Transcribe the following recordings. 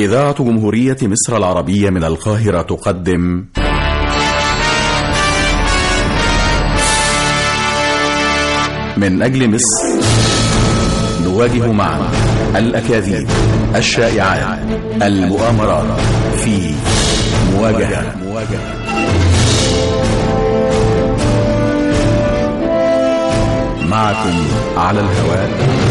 إذاعة جمهورية مصر العربية من القاهرة تقدم من أجل مصر نواجه معا الأكاذيب الشائعات المؤامرات في مواجهة معكم على الهواء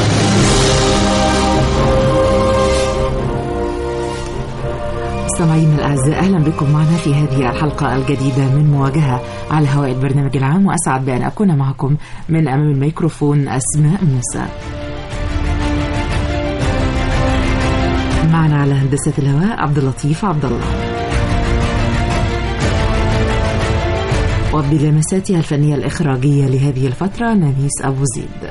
مستمعينا الاعزاء اهلا بكم معنا في هذه الحلقه الجديده من مواجهه على هواء البرنامج العام واسعد بان اكون معكم من امام الميكروفون اسماء موسى. معنا على هندسه الهواء عبد اللطيف عبد الله. وبلمساتها الفنيه الاخراجيه لهذه الفتره نبيس ابو زيد.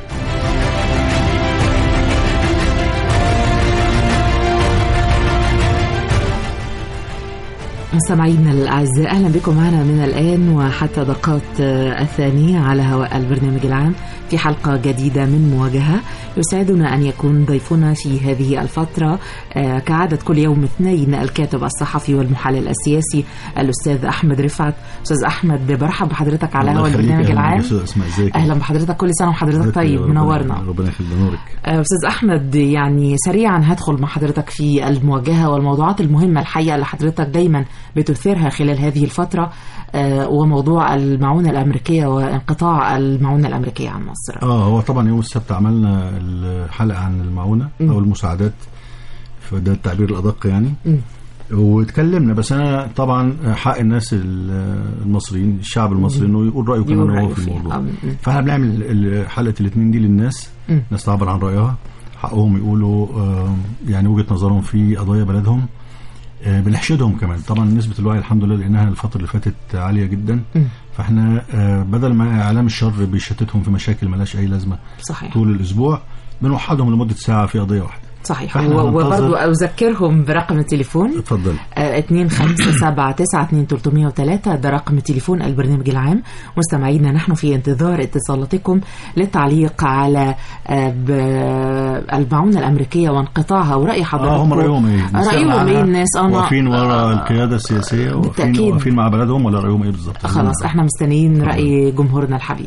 مستمعينا الاعزاء اهلا بكم معنا من الان وحتى دقات الثانيه على هواء البرنامج العام في حلقه جديده من مواجهه يسعدنا ان يكون ضيفنا في هذه الفتره كعاده كل يوم اثنين الكاتب الصحفي والمحلل السياسي الاستاذ احمد رفعت استاذ احمد برحب بحضرتك على هواء البرنامج العام اهلا بحضرتك كل سنه وحضرتك طيب منورنا ربنا يخلي نورك استاذ احمد يعني سريعا هدخل مع حضرتك في المواجهه والموضوعات المهمه الحقيقه اللي حضرتك دايما بتثيرها خلال هذه الفترة وموضوع المعونة الأمريكية وانقطاع المعونة الأمريكية عن مصر اه هو طبعا يوم السبت عملنا الحلقة عن المعونة م. أو المساعدات فده التعبير الأدق يعني م. واتكلمنا بس انا طبعا حق الناس المصريين الشعب المصري انه يقول رايه كمان هو في الموضوع فاحنا بنعمل حلقه الاثنين دي للناس الناس تعبر عن رايها حقهم يقولوا يعني وجهه نظرهم في قضايا بلدهم بنحشدهم كمان طبعا نسبه الوعي الحمد لله لانها الفتره اللي فاتت عاليه جدا م. فاحنا بدل ما اعلام الشر بيشتتهم في مشاكل ملهاش اي لازمه صحيح. طول الاسبوع بنوحدهم لمده ساعه في قضيه واحده صحيح وبرضو أذكرهم برقم التليفون اتفضل اتنين خمسة سبعة تسعة اتنين تلتمية وتلاتة ده رقم تليفون البرنامج العام مستمعينا نحن في انتظار اتصالاتكم للتعليق على المعونة الأمريكية وانقطاعها ورأي حضراتكم اه هم رأيهم ايه؟ رأيهم ايه الناس أنا واقفين ورا القيادة السياسية واقفين واقفين مع بلدهم ولا رأيهم ايه بالظبط؟ خلاص احنا مستنيين رأي جمهورنا الحبيب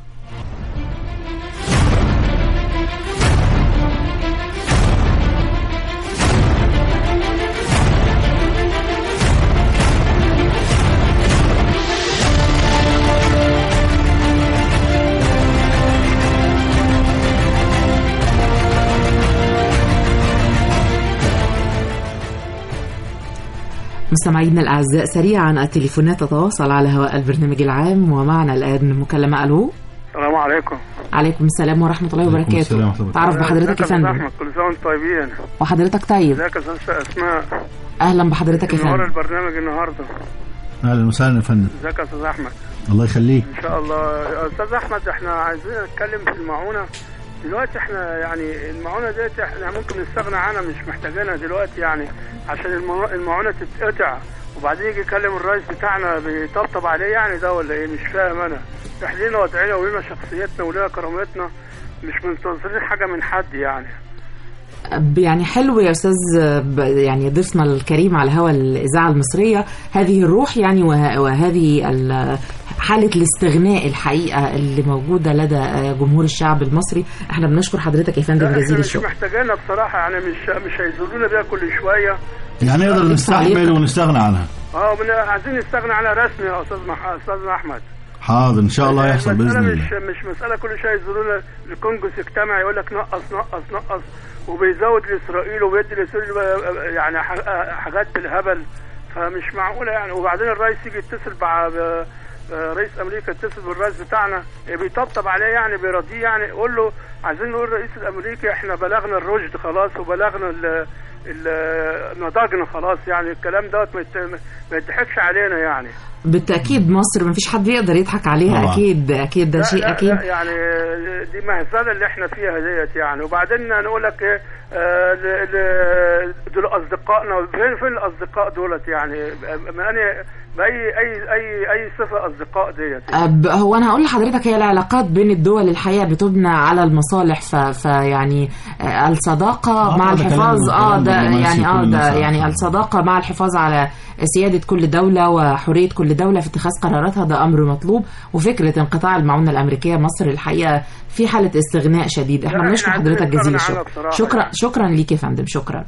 مستمعينا الاعزاء سريعا التليفونات تتواصل على هواء البرنامج العام ومعنا الان مكالمه الو السلام عليكم عليكم السلام ورحمه الله وبركاته تعرف بحضرتك يا فندم احمد كل سنه وانتم طيبين وحضرتك طيب ازيك يا استاذ اسماء اهلا بحضرتك يا فندم منور البرنامج النهارده اهلا وسهلا يا فندم ازيك يا استاذ احمد الله يخليك ان شاء الله استاذ احمد احنا عايزين نتكلم في المعونه دلوقتي احنا يعني المعونه ديت احنا ممكن نستغنى عنها مش محتاجينها دلوقتي يعني عشان المعونه تتقطع وبعدين يجي يكلم الرئيس بتاعنا بيطبطب عليه يعني ده ولا ايه مش فاهم انا احنا لينا وضعنا ولينا شخصيتنا ولينا كرامتنا مش منتظرين حاجه من حد يعني يعني حلو يا استاذ يعني ضيفنا الكريم على هوا الاذاعه المصريه هذه الروح يعني وهذه حاله الاستغناء الحقيقه اللي موجوده لدى جمهور الشعب المصري احنا بنشكر حضرتك يا فندم جزيل الشكر مش محتاجينها بصراحه يعني مش مش هيزولونا بيها كل شويه يعني نقدر نستحمل ونستغنى عنها اه عايزين نستغنى عنها رسمي يا استاذ استاذ احمد حاضر ان شاء الله يحصل باذن الله مش مش مساله كل شويه يزولونا الكونجرس اجتمع يقول لك نقص نقص نقص وبيزود لاسرائيل وبيدي لاسرائيل يعني حاجات بالهبل فمش معقوله يعني وبعدين الرئيس يجي يتصل مع رئيس امريكا يتصل بالرئيس بتاعنا بيطبطب عليه يعني بيرضيه يعني قول له عايزين نقول الرئيس الامريكي احنا بلغنا الرشد خلاص وبلغنا نضجنا خلاص يعني الكلام دوت ما يضحكش علينا يعني بالتاكيد مصر ما فيش حد يقدر يضحك عليها طبعا. اكيد اكيد ده لا شيء لا اكيد لا يعني دي مهزله اللي احنا فيها ديت يعني وبعدين نقول لك ايه آه ل- ل- دول اصدقائنا فين فين الاصدقاء دولت يعني من أني باي اي اي اي صفه اصدقاء ديت أب- هو انا هقول لحضرتك هي العلاقات بين الدول الحقيقه بتبنى على المصالح ف... فيعني آه، الصداقه آه، مع ده الحفاظ كلام- اه كلام الدبلوماسي يعني اه كل الناس ده عارفة. يعني الصداقه مع الحفاظ على سياده كل دوله وحريه كل دوله في اتخاذ قراراتها ده امر مطلوب وفكره انقطاع المعونه الامريكيه مصر الحقيقه في حاله استغناء شديد احنا لا، بنشكر إحنا عايزين حضرتك جزيل نستغنى عنها الشكر بصراحة شكرا يعني. شكرا ليك يا فندم شكرا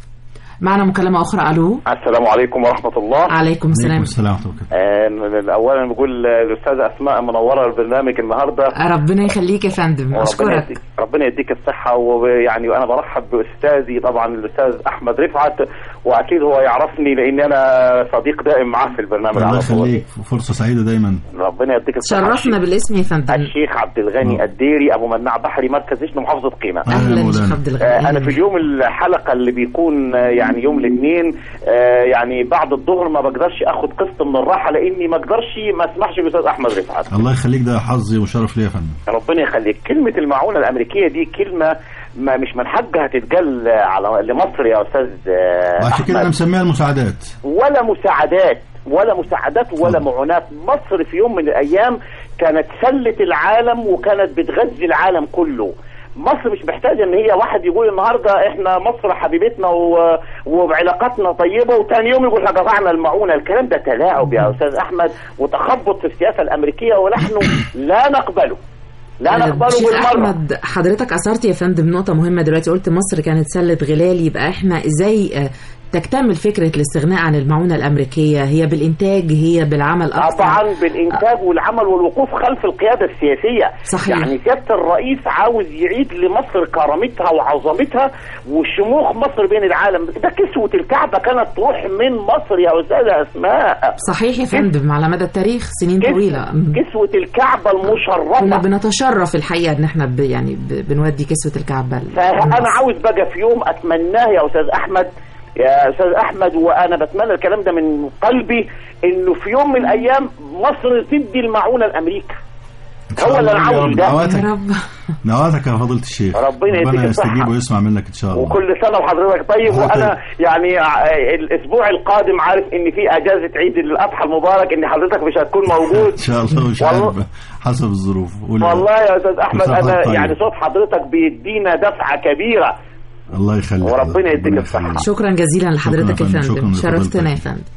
معنا مكالمه اخرى الو السلام عليكم ورحمة الله عليكم عليكم السلام السلام ورحمة الله وبركاته. آه، أولا بقول الأستاذة أسماء منورة البرنامج النهاردة ربنا يخليك يا فندم وربنا اشكرك يديك ربنا يديك الصحة ويعني وأنا برحب بأستاذي طبعا الأستاذ أحمد رفعت وأكيد هو يعرفني لأن أنا صديق دائم معاه في البرنامج الله على طول يخليك فرصة سعيدة دايما ربنا يديك الصحة شرفنا بالاسم يا فندم الشيخ عبد الغني آه. الديري أبو مناع بحري مركز جشن محافظة قيمة أهلا اهلا مولانا. شيخ عبد آه، الغني انا في اليوم الحلقه اللي بيكون آه، يعني يوم الاثنين آه، يعني بعد الظهر ما بقدرش اخد قسط من الراحه لاني ما اقدرش ما اسمحش بالاستاذ احمد رفعت الله يخليك ده حظي وشرف ليا يا فندم ربنا يخليك كلمه المعونه الامريكيه دي كلمه ما مش من حقها تتقال على لمصر يا استاذ آه، وعشان كده انا احمد مسميها المساعدات ولا مساعدات ولا مساعدات ولا اتفضل. معونات مصر في يوم من الايام كانت سله العالم وكانت بتغذي العالم كله مصر مش محتاجه ان هي واحد يقول النهارده احنا مصر حبيبتنا و... وعلاقاتنا طيبه وتاني يوم يقول احنا قطعنا المعونه الكلام ده تلاعب يا استاذ احمد وتخبط في السياسه الامريكيه ونحن لا نقبله لا نقبله شيخ بالمره احمد حضرتك اثرت يا فندم نقطه مهمه دلوقتي قلت مصر كانت سله غلال يبقى احنا ازاي آه، تكتمل فكره الاستغناء عن المعونه الامريكيه هي بالانتاج هي بالعمل اكثر طبعا بالانتاج والعمل والوقوف خلف القياده السياسيه صحيح. يعني سياده الرئيس عاوز يعيد لمصر كرامتها وعظمتها وشموخ مصر بين العالم ده كسوه الكعبه كانت تروح من مصر يا استاذه اسماء صحيح يا فندم على مدى التاريخ سنين كس- طويله مم. كسوه الكعبه كنا المشرفه بنتشرف الحقيقه ان احنا ب يعني ب بنودي كسوه الكعبه فانا عاوز بقى في يوم اتمناه يا استاذ احمد يا استاذ احمد وانا بتمنى الكلام ده من قلبي انه في يوم من الايام مصر تدي المعونه لامريكا إن شاء هو اللي الله انا يا عاوز رب. ده. يا نواتك رب نواتك يا فضيلة الشيخ ربنا يديك ربنا الصحة. يستجيب ويسمع منك ان شاء الله وكل سنه وحضرتك طيب آه، وانا طيب. يعني ع- الاسبوع القادم عارف ان في اجازه عيد الاضحى المبارك ان حضرتك مش هتكون موجود ان شاء الله مش والله- عارف حسب الظروف قول يا والله يا استاذ احمد كل سنة انا وحضرتك طيب. يعني صوت حضرتك بيدينا دفعه كبيره رب. الله يخليك وربنا يديك ربنا الصحة. يخليك. شكرا جزيلا لحضرتك يا شكراً يا فندم. فندم شكراً شرفتنا يا لفضيلتك. فندم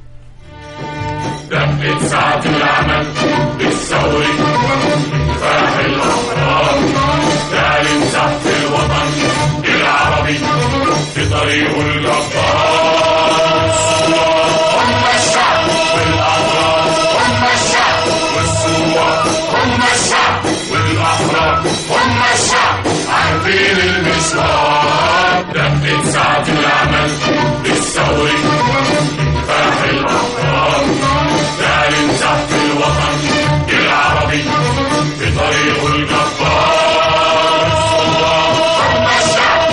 دقت ساعة العمل بالثور فاح الأفكار تعلن سحف الوطن العربي في طريق الجبار هم الشعب والأحرار هم الشعب والثوار هم الشعب والأحرار هم الشعب عارفين المشوار دقت ساعة العمل بالثور فاح الأفكار تعلن سحف الوطن العربي في طريق الجبار هم الشعب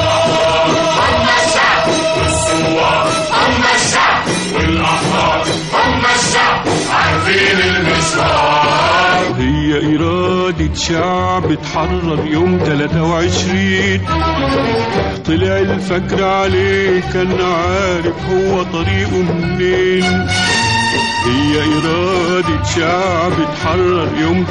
هم الشعب والثوار هم الشعب والأحرار هم الشعب عارفين المشوار هي إرادة شعب اتحرر يوم 23 طلع الفجر عليه كان عارف هو طريقه منين هي إرادة شعب اتحرر يوم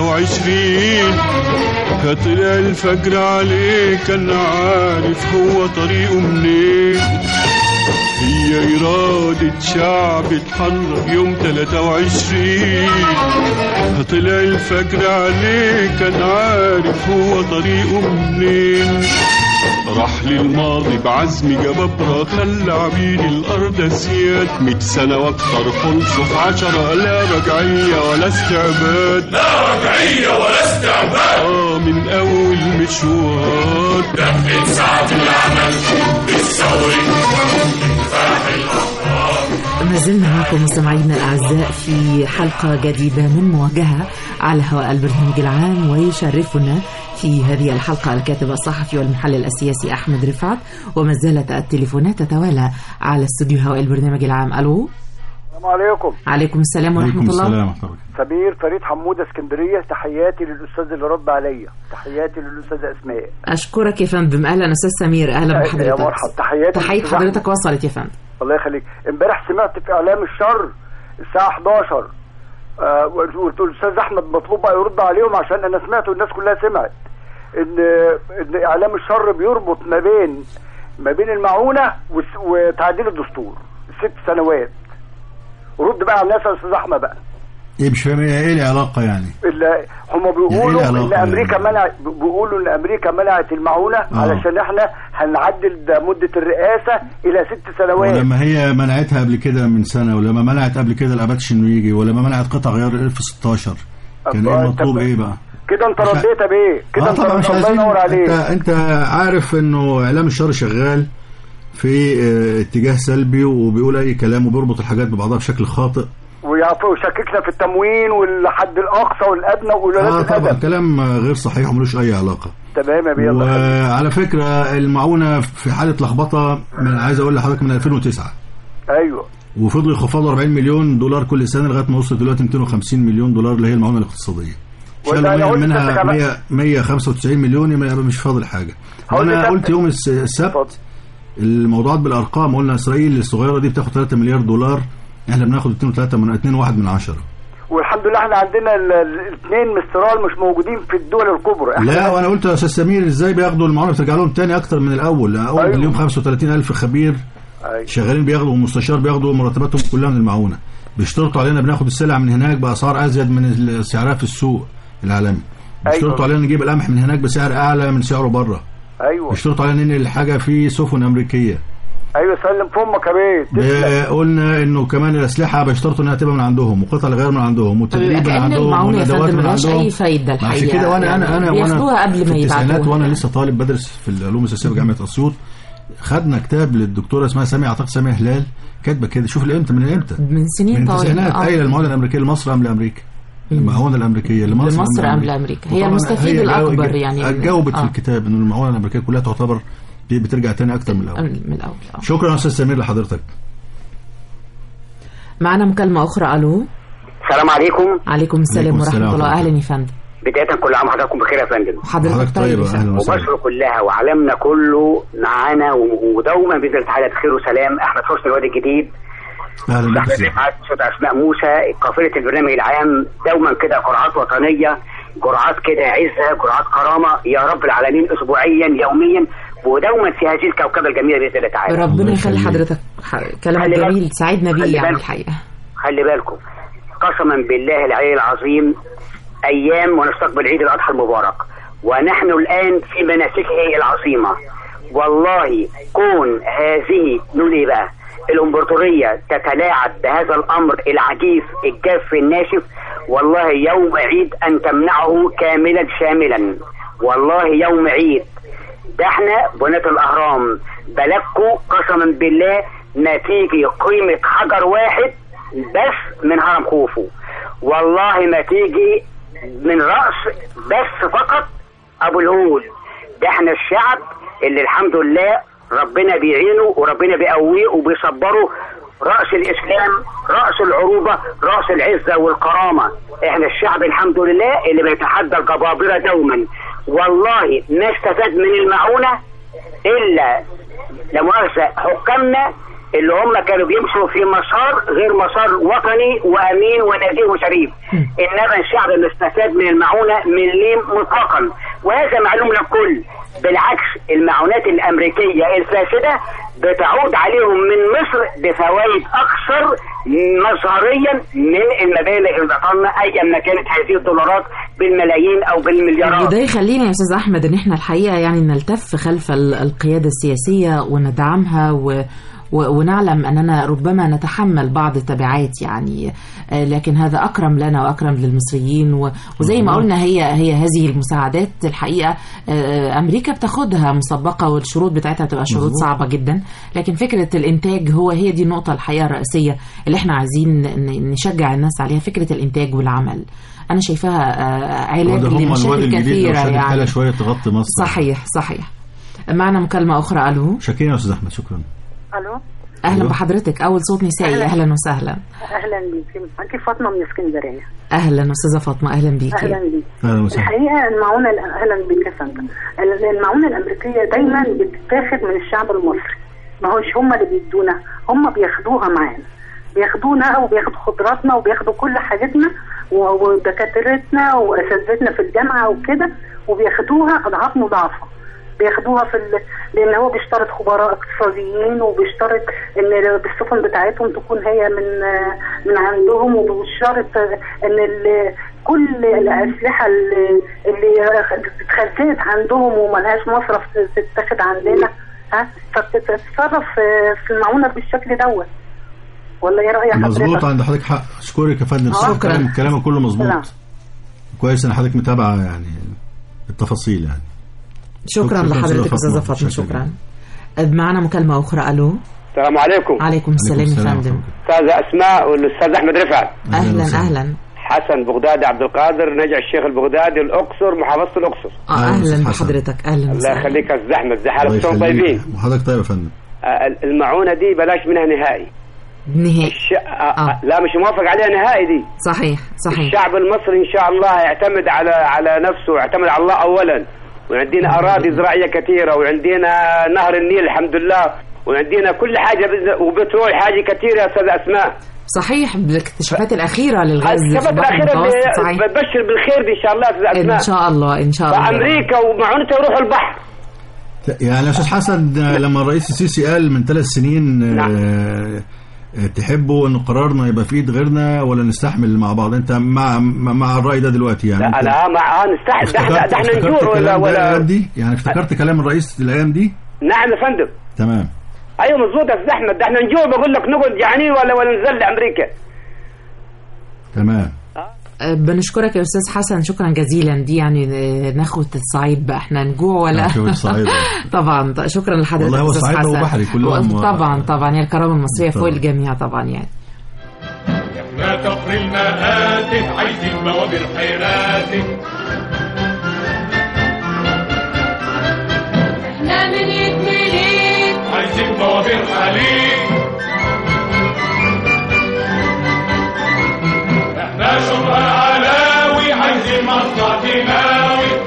23 فطلع الفجر عليه كان عارف هو طريقه منين هي إرادة شعب اتحرر يوم 23 طلع الفجر عليه كان عارف هو طريقه منين راح للماضي بعزم جبابرة خلى عبيد الأرض أسياد مية سنة وأكتر خلصوا في عشرة لا رجعية ولا استعباد لا رجعية ولا استعباد آه من أول مشوار دقت ساعة العمل بالثور فاح الأفكار ما زلنا معكم مستمعينا الاعزاء في حلقه جديده من مواجهه على هواء البرنامج العام ويشرفنا في هذه الحلقه الكاتب الصحفي والمحلل السياسي احمد رفعت وما زالت التليفونات تتوالى على استوديو هواء البرنامج العام الو السلام عليكم عليكم السلام عليكم ورحمه الله السلام ورحمة الله سمير فريد حمودة اسكندرية تحياتي للأستاذ اللي رد عليا تحياتي للأستاذة أسماء اشكرك يا فندم اهلا استاذ سمير اهلا يا بحضرتك مرحب تحياتي تحيه للأستاذ حضرتك وصلت يا فندم الله يخليك امبارح سمعت في إعلام الشر الساعة 11 آه قلت الأستاذ أحمد مطلوب بقى يرد عليهم عشان أنا سمعت والناس كلها سمعت إن إن إعلام الشر بيربط ما بين ما بين المعونه والس- وتعديل الدستور ست سنوات رد بقى على الناس يا استاذ احمد بقى ايه مش فاهم ايه العلاقه يعني اللي هم يعني بيقولوا إيه ان العلاقة امريكا يعني؟ منع بيقولوا ان امريكا منعت المعونه علشان احنا هنعدل ده مده الرئاسه الى ست سنوات ولما هي منعتها قبل كده من سنه ولما منعت قبل كده الاباتش انه يجي ولما منعت قطع غيار اف 16 كان ايه أبقى المطلوب أنت- ايه بقى؟ كده انت رديت بايه كده اه انت طبعا مش الله عايزين ينور انت عليك انت عارف انه اعلام الشر شغال في اه، اتجاه سلبي وبيقول اي كلام وبيربط الحاجات ببعضها بشكل خاطئ ويعرفوا يشككنا في التموين والحد الاقصى والادنى وقلالات اه طبعا الادب كلام غير صحيح وملوش اي علاقه تمام يا بيه الله يخليك. وعلى فكره المعونه في حاله لخبطه من عايز اقول لحضرتك من 2009 ايوه وفضلوا يخفضوا 40 مليون دولار كل سنه لغايه ما وصلت دلوقتي 250 مليون دولار اللي هي المعونه الاقتصاديه وأنت شالوا أنا منها- قلت منها أنت كمان- 100 195 مليون يبقى مش فاضل حاجه هقول وانا لك قلت أنت- يوم الس- السبت اتفضل. الموضوعات بالارقام قلنا اسرائيل الصغيره دي بتاخد 3 مليار دولار احنا بناخد 2 3 من 2 1 من 10 والحمد لله احنا عندنا الاثنين مسترال مش موجودين في الدول الكبرى احنا لا وانا قلت يا استاذ سمير ازاي بياخدوا المعونه بترجع لهم تاني اكتر من الاول اول أيوة. اليوم 35000 خبير أيوة. شغالين بياخدوا ومستشار بياخدوا مرتباتهم كلها من المعونه بيشترطوا علينا بناخد السلع من هناك باسعار ازيد من سعرها في السوق العالمي بيشترطوا أيوة. علينا نجيب القمح من هناك بسعر اعلى من سعره بره ايوه بيشترطوا علينا ننقل الحاجه في سفن امريكيه ايوه سلم فمك يا بيه تسلم. ب- قلنا انه كمان الاسلحه بيشترطوا انها تبقى من عندهم وقطع الغيار من عندهم والتدريب من كأن عندهم المعونة يا والادوات فندم من ملهاش عندهم أي فايدة عشان الحقيقة كده وانا يعني انا انا بياخدوها وانا قبل في ما التسعينات يبعتوها. وانا لسه طالب بدرس في العلوم السياسيه في جامعه اسيوط خدنا كتاب للدكتوره اسمها ساميه اعتقد ساميه هلال كاتبه كده شوف الامتى من امتى من سنين من طويلة التسعينات آه. قايله المعونه الامريكيه لمصر ام لامريكا المعونه الامريكيه لمصر لمصر أم أم لأمريكا؟ هي وطبعاً المستفيد هي الأكبر جاو- يعني. جاوبت آه. في الكتاب ان المعونه الامريكيه كلها تعتبر دي بترجع تاني اكتر من الاول من الأول آه. شكرا يا استاذ سمير لحضرتك معنا مكالمة أخرى ألو السلام عليكم عليكم السلام عليكم ورحمة السلام الله ورحمة أهلا يا فندم بداية كل عام وحضراتكم بخير يا فندم حضرتك حضرتك طيب طيب يا فندم اهلا وسهلا ومصر كلها وعالمنا كله معانا و- ودوما باذن الله تعالى بخير وسلام احمد حسني الواد الجديد اهلا بك صاحب أستاذ. الإذاعات صوت اسماء موسى قافله البرنامج العام دوما كده جرعات وطنيه جرعات كده عزه جرعات كرامه يا رب العالمين اسبوعيا يوميا ودوما في هذه الكوكبه الجميله باذن الله تعالى ربنا الله يخلي يخليك. حضرتك ح- كلامك خلي بالك- جميل سعدنا بيه خلي يعني بالك. الحقيقة خلي بالكم قسما بالله العلي العظيم ايام ونستقبل عيد الاضحى المبارك ونحن الان في مناسكه العظيمه والله كون هذه نقول ايه بقى الامبراطوريه تتلاعب بهذا الامر العجيف الجاف الناشف والله يوم عيد ان تمنعه كاملا شاملا والله يوم عيد ده احنا بناة الاهرام بلدكم قسما بالله ما تيجي قيمة حجر واحد بس من هرم خوفو والله ما تيجي من رأس بس فقط ابو الهول ده احنا الشعب اللي الحمد لله ربنا بيعينه وربنا بيقويه وبيصبره رأس الإسلام رأس العروبة رأس العزة والكرامة احنا الشعب الحمد لله اللي بيتحدى الجبابرة دوما والله ما استفاد من المعونة إلا لا مؤاخذة حكامنا اللي هم كانوا بيمشوا في مسار غير مسار وطني وامين ونزيه وشريف انما الشعب اللي استفاد من المعونه مليم مطلقا وهذا معلوم للكل بالعكس المعونات الامريكيه الفاسده بتعود عليهم من مصر بفوائد اكثر مظهريا من المبالغ اللي بطلنا ايا ما كانت هذه الدولارات بالملايين او بالمليارات وده يخلينا يا استاذ احمد ان احنا الحقيقه يعني نلتف خلف ال- القياده السياسيه وندعمها و و- ونعلم اننا ربما نتحمل بعض التبعات يعني آه، لكن هذا اكرم لنا واكرم للمصريين و- وزي ما قلنا هي هي هذه المساعدات الحقيقه آه، امريكا بتاخدها مسبقه والشروط بتاعتها بتبقى شروط صعبه جدا لكن فكره الانتاج هو هي دي النقطه الحقيقه الرئيسيه اللي احنا عايزين ن- نشجع الناس عليها فكره الانتاج والعمل انا شايفاها آه، علاج وده هم الواد لمشاكل الجديد لو كثيره شاد الحاله يعني شويه تغطي مصر صحيح صحيح معنا مكالمة أخرى ألو شاكرين يا استاذ احمد شكرا الو أهلا أيوه. بحضرتك أول صوت نسائي أهلا. أهلا وسهلا اهلا بيكي انت فاطمه من اسكندريه أهلا أستاذة فاطمة أهلا بيكي اهلا بيكي اهلا وسهلا الحقيقه المعونه اهلا بيك يا فندم المعونه الامريكيه دايما بتتاخد من الشعب المصري ما هوش هم اللي بيدونا هم بياخدوها معانا بياخدونا وبياخدوا خبراتنا وبياخدوا كل حاجتنا و- ودكاترتنا واساتذتنا في الجامعه وكده وبياخدوها اضعاف مضاعفه بياخدوها في ال... لان هو بيشترط خبراء اقتصاديين وبيشترط ان السفن بتاعتهم تكون هي من من عندهم وبيشترط ان ال... كل الاسلحه اللي, اللي اتخزنت عندهم وملهاش مصرف تتاخد عندنا ها فبتتصرف في المعونه بالشكل دوت ولا ايه راي حضرتك؟ مظبوط عند حضرتك حق اشكرك يا فندم آه. صح كلام كلامك كله نعم. مظبوط كويس ان حضرتك متابعه يعني التفاصيل يعني شكرا شكراً لحضرتك أستاذة استاذه فاطمة. فاطمه شكراً. شكرا معنا مكالمه اخرى الو السلام عليكم عليكم السلام يا فندم استاذة اسماء والاستاذ احمد رفعت اهلا اهلا حسن بغدادي عبد القادر نجع الشيخ البغدادي الاقصر محافظه الاقصر آه اهلا بحضرتك اهلا الله وسهلا يخليك يا استاذ احمد زي الله حالكم يخليك. طيبين وحضرتك طيب يا فندم آه، المعونه دي بلاش منها نهائي نهائي الش... آه. لا مش موافق عليها نهائي دي صحيح صحيح الشعب المصري ان شاء الله يعتمد على على نفسه ويعتمد على الله اولا وعندنا اراضي زراعيه كثيره وعندنا نهر النيل الحمد لله وعندنا كل حاجه بإذن- وبترول حاجه كثيره يا استاذ اسماء صحيح بالاكتشافات الاخيره للغاز في الكفات البحر الاخيره المتوسط صحيح اللي بتبشر بالخير دي ان شاء الله يا استاذ اسماء ان شاء الله ان شاء الله فامريكا ومعونتها يروحوا البحر يعني يا استاذ حسن آه، لما الرئيس السيسي قال من ثلاث سنين آه، آه، تحبوا ان قرارنا يبقى في ايد غيرنا ولا نستحمل مع بعض انت مع مع مع الراي ده دلوقتي يعني لا أنت انا مع آه نستحق ده احنا افتكرت- ده احنا افتكرت نجور ولا الكلام ده ولا الايام دي يعني افتكرت كلام الرئيس الايام دي نعم يا فندم تمام ايوه مظبوط يا استاذ احمد ده احنا نجور بقول لك نقعد جعانين ولا ولا ننزل لامريكا تمام آه، بنشكرك يا استاذ حسن شكرا جزيلا دي يعني آه، ناخد الصعيد بقى احنا نجوع ولا ناخد الصعيد. طبعا ط- شكرا لحضرتك والله هو أستاذ صعيد حسن. وبحري كلهم و- طبعا طبعا هي الكرامه المصريه فوق طبعاً. الجميع طبعا يعني لا تفر المآتف عايزين بوابر حيراتف احنا من يتمليك عايزين بوابر حليب احنا شبهة علاوي عايزين مصنع كيماوي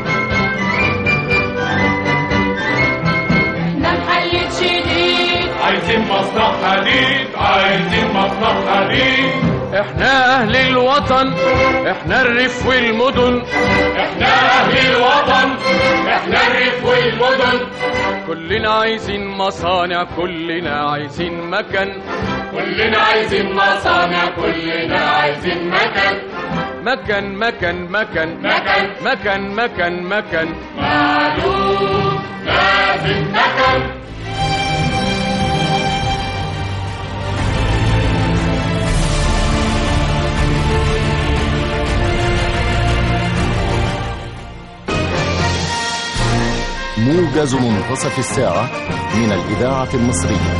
احنا محلة شديد عايزين مصنع حديد عايزين مصنع حديد احنا اهل الوطن احنا الريف والمدن احنا اهل الوطن احنا الريف والمدن كلنا عايزين مصانع كلنا عايزين مكان كلنا عايزين مصانع كلنا عايزين مكان مكان مكان مكان مكان مكان مكان مكان معلوم لازم مكان موجز منتصف الساعة من الإذاعة المصرية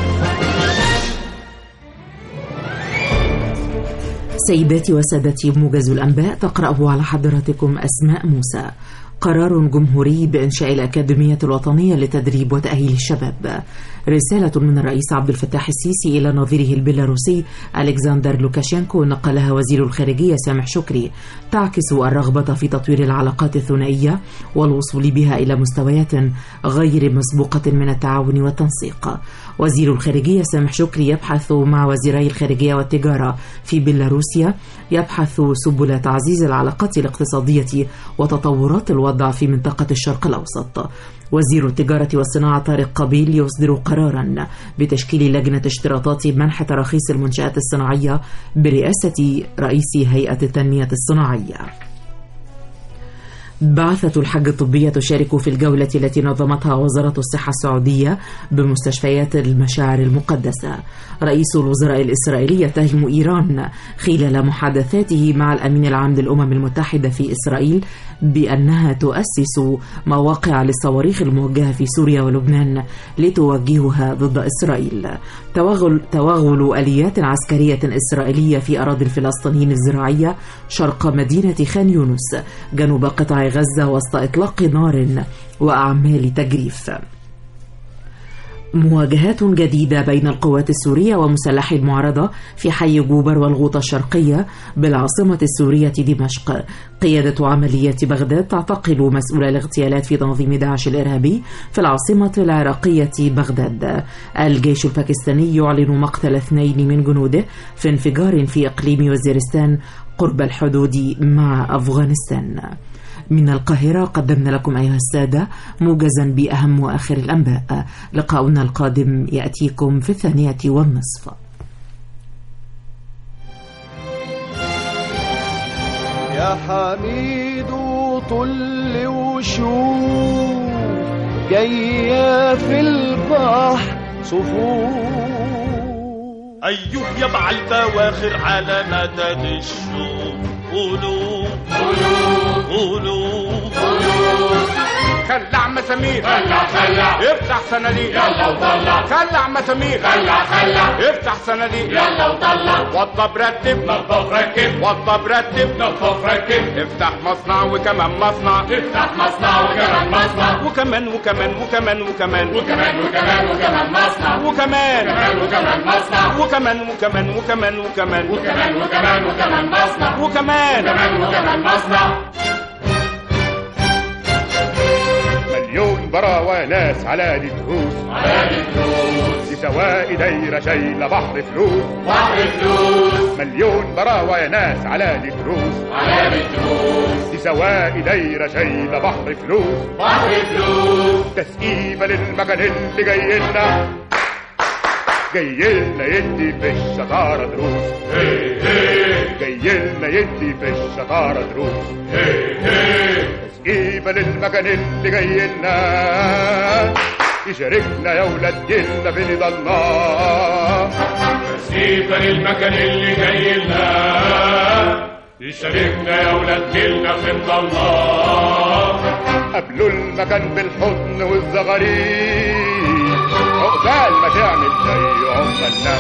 سيداتي وسادتي موجز الأنباء تقرأه على حضراتكم أسماء موسى قرار جمهوري بإنشاء الأكاديمية الوطنية لتدريب وتأهيل الشباب رسالة من الرئيس عبد الفتاح السيسي إلى نظيره البيلاروسي ألكسندر لوكاشينكو نقلها وزير الخارجية سامح شكري تعكس الرغبة في تطوير العلاقات الثنائية والوصول بها إلى مستويات غير مسبوقة من التعاون والتنسيق وزير الخارجية سامح شكري يبحث مع وزيري الخارجية والتجارة في بيلاروسيا يبحث سبل تعزيز العلاقات الاقتصادية وتطورات الوضع في منطقة الشرق الأوسط وزير التجارة والصناعة طارق قبيل يصدر قرارا بتشكيل لجنة اشتراطات منح تراخيص المنشآت الصناعية برئاسة رئيس هيئة التنمية الصناعية بعثة الحج الطبية تشارك في الجولة التي نظمتها وزارة الصحة السعودية بمستشفيات المشاعر المقدسة رئيس الوزراء الإسرائيلي يتهم إيران خلال محادثاته مع الأمين العام للأمم المتحدة في إسرائيل بأنها تؤسس مواقع للصواريخ الموجهة في سوريا ولبنان لتوجهها ضد إسرائيل توغل, توغل آليات عسكرية إسرائيلية في أراضي الفلسطينيين الزراعية شرق مدينة خان يونس جنوب قطاع غزة وسط إطلاق نار وأعمال تجريف مواجهات جديدة بين القوات السورية ومسلحي المعارضة في حي جوبر والغوطة الشرقية بالعاصمة السورية دمشق قيادة عمليات بغداد تعتقل مسؤول الاغتيالات في تنظيم داعش الإرهابي في العاصمة العراقية بغداد الجيش الباكستاني يعلن مقتل اثنين من جنوده في انفجار في إقليم وزيرستان قرب الحدود مع أفغانستان من القاهرة قدمنا لكم أيها السادة موجزا بأهم وآخر الأنباء لقاؤنا القادم يأتيكم في الثانية والنصف يا حميد طل وشوف جاية في البحر صفوف أيوه يبع البواخر على مدد الشوق قولوا قولوا قولوا خلع مسامير خلع خلع افتح صناديق يلا وطلع خلع مسامير خلع خلع افتح صناديق يلا وطلع وضب رتب نظف ركب وضب رتب نظف ركب افتح مصنع وكمان مصنع افتح مصنع وكمان مصنع وكمان وكمان وكمان وكمان وكمان وكمان وكمان مصنع وكمان وكمان وكمان مصنع وكمان وكمان وكمان وكمان وكمان وكمان وكمان مصنع وكمان وكمان وكمان مصنع مليون براوة ناس على دي تروس على دي تروس دي سواقي دايرة شايلة بحر فلوس بحر فلوس مليون براوة يا ناس على دي تروس على دي تروس دي سواقي دايرة شايلة بحر فلوس بحر فلوس تسقيفة للمكان اللي جاي لنا جاي لنا يدي في الشطارة دروس جاي لنا يدي في الشطارة دروس تسقيفة للمكان اللي جاي لنا يشاركنا يا ولاد جيلنا في رضا الله تسقيفة للمكان اللي جاي لنا يشاركنا يا ولاد جيلنا في رضا الله قبلوا المكان بالحضن والزغاريد عقبال ما تعمل زي عمالنا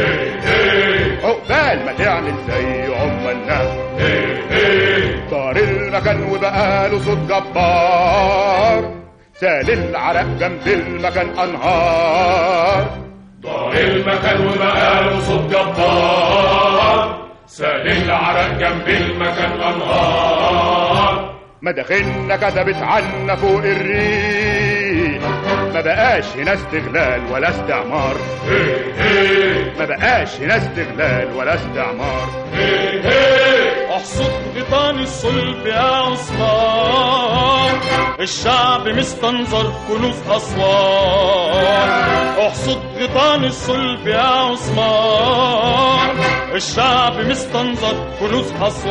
عقبال ما تعمل زي عمالنا دار المكان وبقاله صوت جبار سال العرق جنب المكان انهار دار المكان وبقاله صوت جبار سال العرق جنب المكان انهار مداخلنا كتبت عنا فوق الريح ما بقاش هنا استغلال ولا استعمار ما بقاش هنا استغلال ولا استعمار احصد غيطان الصلب يا عثمان الشعب مستنظر كنوز اسوان احصد غيطان الصلب يا عثمان الشعب مستنظر كنوز